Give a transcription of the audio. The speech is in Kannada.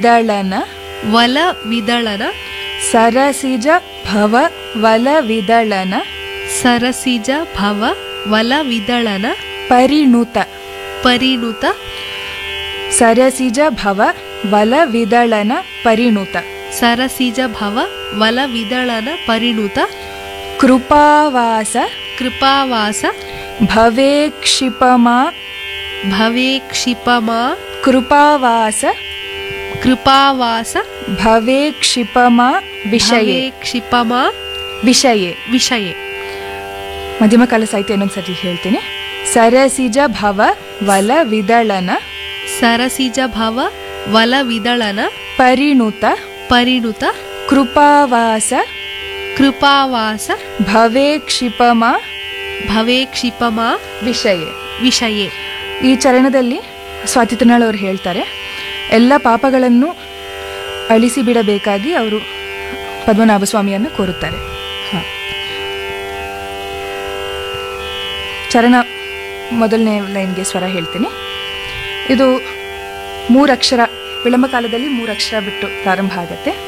ವಿದಳನ ವಲ ವಿದಳನ ಸರಸಿಜ ಭವ ವಲ ವಿದಳನ ಸರಸಿಜ ಭವ ವಲ ವಿದಳನ ಪರಿಣುತ ಪರಿಣುತ ಸರಸಿಜ ಭವ ವಲ ವಿದಳನ ಪರಿಣುತ ಸರಸಿಜ ಭವ ವಲ ವಿದಳನ ಪರಿಣುತ ಕೃಪಾವಾಸ ಕೃಪಾವಾಸ ಭವೇ ಕ್ಷಿಪಮಾ ಭವೇ ಕ್ಷಿಪಮಾ ಕೃಪಾವಾಸ ಕೃಪಾವಾಸ ಭವೇ ಕ್ಷಿಪಮಾ ವಿಷಯೇ ಭವೇ ಕ್ಷಿಪಮಾ ವಿಷಯೇ ವಿಷಯೇ ಮಧ್ಯಮಕಾಲ ಸಾಹಿತ್ಯ ಇನ್ನೊಂದ್ಸತಿ ಹೇಳ್ತೀನಿ ಸರಸಿಜ ಭವ ವಲ ವಿದಳನ ಸರಸಿಜ ಭವ ವಲ ವಿದಳನ ಪರಿಣುತ ಪರಿಣುತ ಕೃಪಾವಾಸ ಕೃಪಾವಾಸ ಭವೇ ಕ್ಷಿಪಮಾ ಭವೇ ಕ್ಷಿಪಮಾ ವಿಷಯೇ ವಿಷಯೇ ಈ ಚರಣದಲ್ಲಿ ಸ್ವಾತಿ ತಿರುನಾಳ್ ಅವರು ಹೇಳ್ತಾರೆ ಎಲ್ಲ ಪಾಪಗಳನ್ನು ಅಳಿಸಿ ಬಿಡಬೇಕಾಗಿ ಅವರು ಪದ್ಮನಾಭ ಸ್ವಾಮಿಯನ್ನು ಕೋರುತ್ತಾರೆ ಹ. ಚರಣ ಮೊದಲನೇ ಲೈನ್ಗೆ ಸ್ವರ ಹೇಳ್ತೀನಿ ಇದು ಮೂರಕ್ಷರ ವಿಳಂಬ ಕಾಲದಲ್ಲಿ ಮೂರಕ್ಷರ ಬಿಟ್ಟು ಪ್ರಾರಂಭ ಆಗುತ್ತೆ